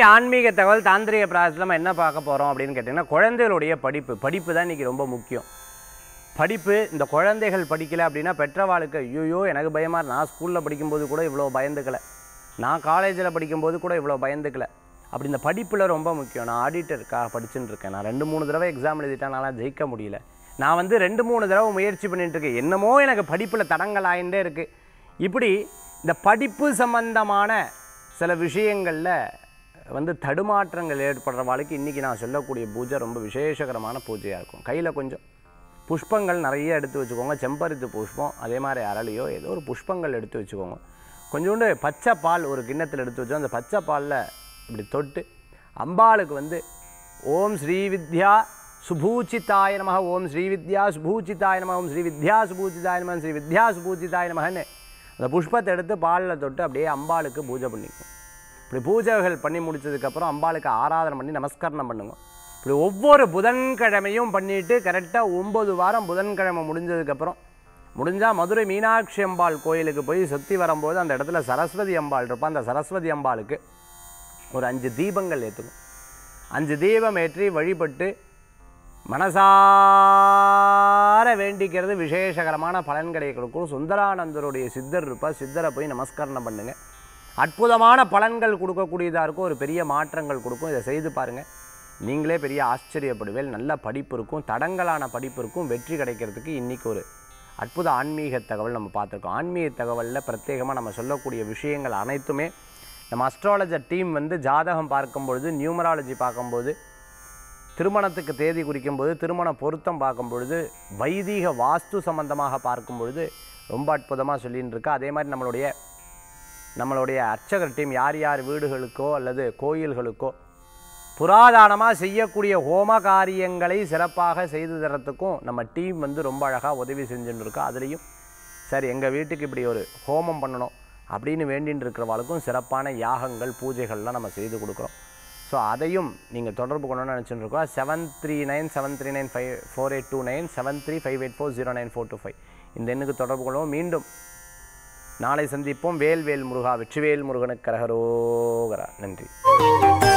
ஆன்மீக தகவல் தாந்திரிக பிராயசத்தில் நம்ம என்ன பார்க்க போகிறோம் அப்படின்னு கேட்டிங்கன்னா குழந்தைகளுடைய படிப்பு படிப்பு தான் இன்றைக்கி ரொம்ப முக்கியம் படிப்பு இந்த குழந்தைகள் படிக்கல அப்படின்னா பெற்றவாளுக்கு ஐயோ எனக்கு பயமாக இருக்கு. நான் ஸ்கூலில் படிக்கும்போது கூட இவ்வளோ பயந்துக்கல நான் காலேஜில் படிக்கும்போது கூட இவ்வளோ பயந்துக்கல அப்படி இந்த படிப்பில் ரொம்ப முக்கியம் நான் ஆடிட்டருக்காக படிச்சுட்டு இருக்கேன் நான் ரெண்டு மூணு தடவை எக்ஸாம் எழுதிட்டேன் நான்லாம் ஜெயிக்க முடியல நான் வந்து ரெண்டு மூணு தடவை முயற்சி பண்ணிட்டு இருக்கேன் என்னமோ எனக்கு படிப்பில் தடங்கள் ஆயிட்டே இருக்குது இப்படி இந்த படிப்பு சம்பந்தமான சில விஷயங்களில் வந்து தடுமாற்றங்கள் ஏற்படுறவாளுக்கு இன்றைக்கி நான் சொல்லக்கூடிய பூஜை ரொம்ப விசேஷகரமான பூஜையாக இருக்கும் கையில் கொஞ்சம் புஷ்பங்கள் நிறைய எடுத்து வச்சுக்கோங்க செம்பருத்தி புஷ்பம் அதே மாதிரி அரளியோ ஏதோ ஒரு புஷ்பங்கள் எடுத்து வச்சுக்கோங்க கொஞ்சோண்டு பச்சை பால் ஒரு கிண்ணத்தில் எடுத்து வச்சோம் அந்த பச்சை பாலில் இப்படி தொட்டு அம்பாளுக்கு வந்து ஓம் ஸ்ரீ வித்யா சுபூச்சிதாய நமக ஓம் ஸ்ரீ வித்யா சுபூச்சிதாய நமக ஓம் ஸ்ரீ வித்யா சுபூச்சிதாய நமக ஸ்ரீ வித்யா சுபூச்சிதாய நமகன்னு அந்த புஷ்பத்தை எடுத்து பாலில் தொட்டு அப்படியே அம்பாளுக்கு பூஜை பண்ணிக்கும் இப்படி பூஜைகள் பண்ணி முடிச்சதுக்கப்புறம் அம்பாளுக்கு ஆராதனை பண்ணி நமஸ்கரணம் பண்ணுங்க இப்படி ஒவ்வொரு புதன்கிழமையும் பண்ணிட்டு கரெக்டாக ஒம்பது வாரம் புதன்கிழமை முடிஞ்சதுக்கப்புறம் முடிஞ்சால் மதுரை மீனாட்சி அம்பாள் கோயிலுக்கு போய் சுற்றி வரும்போது அந்த இடத்துல சரஸ்வதி அம்பாள் இருப்பா அந்த சரஸ்வதி அம்பாளுக்கு ஒரு அஞ்சு தீபங்கள் ஏற்றுக்கும் அஞ்சு தீபம் ஏற்றி வழிபட்டு மனசார வேண்டிக்கிறது விசேஷகரமான பலன்களை கொடுக்கும் சுந்தரானந்தருடைய சித்தர் இருப்பார் சித்தரை போய் நமஸ்கரணம் பண்ணுங்க அற்புதமான பலன்கள் கொடுக்கக்கூடியதாக இருக்கும் ஒரு பெரிய மாற்றங்கள் கொடுக்கும் இதை செய்து பாருங்கள் நீங்களே பெரிய ஆச்சரியப்படுவேல் நல்ல படிப்பு இருக்கும் தடங்கலான படிப்பு இருக்கும் வெற்றி கிடைக்கிறதுக்கு இன்றைக்கி ஒரு அற்புத ஆன்மீக தகவல் நம்ம பார்த்துருக்கோம் ஆன்மீக தகவலில் பிரத்யேகமாக நம்ம சொல்லக்கூடிய விஷயங்கள் அனைத்துமே நம்ம அஸ்ட்ராலஜர் டீம் வந்து ஜாதகம் பார்க்கும்பொழுது நியூமராலஜி பார்க்கும்போது திருமணத்துக்கு தேதி குறிக்கும்போது திருமண பொருத்தம் பார்க்கும் பொழுது வைதீக வாஸ்து சம்பந்தமாக பார்க்கும் பொழுது ரொம்ப அற்புதமாக சொல்லின்னு இருக்கா அதே மாதிரி நம்மளுடைய நம்மளுடைய அர்ச்சகர் டீம் யார் யார் வீடுகளுக்கோ அல்லது கோயில்களுக்கோ புராதானமாக செய்யக்கூடிய ஹோம காரியங்களை சிறப்பாக செய்து தரத்துக்கும் நம்ம டீம் வந்து ரொம்ப அழகாக உதவி செஞ்சுட்டு இருக்கோம் அதுலேயும் சரி எங்கள் வீட்டுக்கு இப்படி ஒரு ஹோமம் பண்ணணும் அப்படின்னு வேண்டின்னு இருக்கிறவாளுக்கும் சிறப்பான யாகங்கள் பூஜைகள்லாம் நம்ம செய்து கொடுக்குறோம் ஸோ அதையும் நீங்கள் தொடர்பு கொள்ளணும்னு நினச்சிட்டு இருக்கோம் seven three nine seven three nine five four eight two nine seven three five eight four zero nine four two five இந்த எண்ணுக்கு தொடர்பு கொள்வோம் மீண்டும் நாளை சந்திப்போம் வேல் வேல் முருகா வெற்றிவேல் முருகனுக்கு கரகரோகரா நன்றி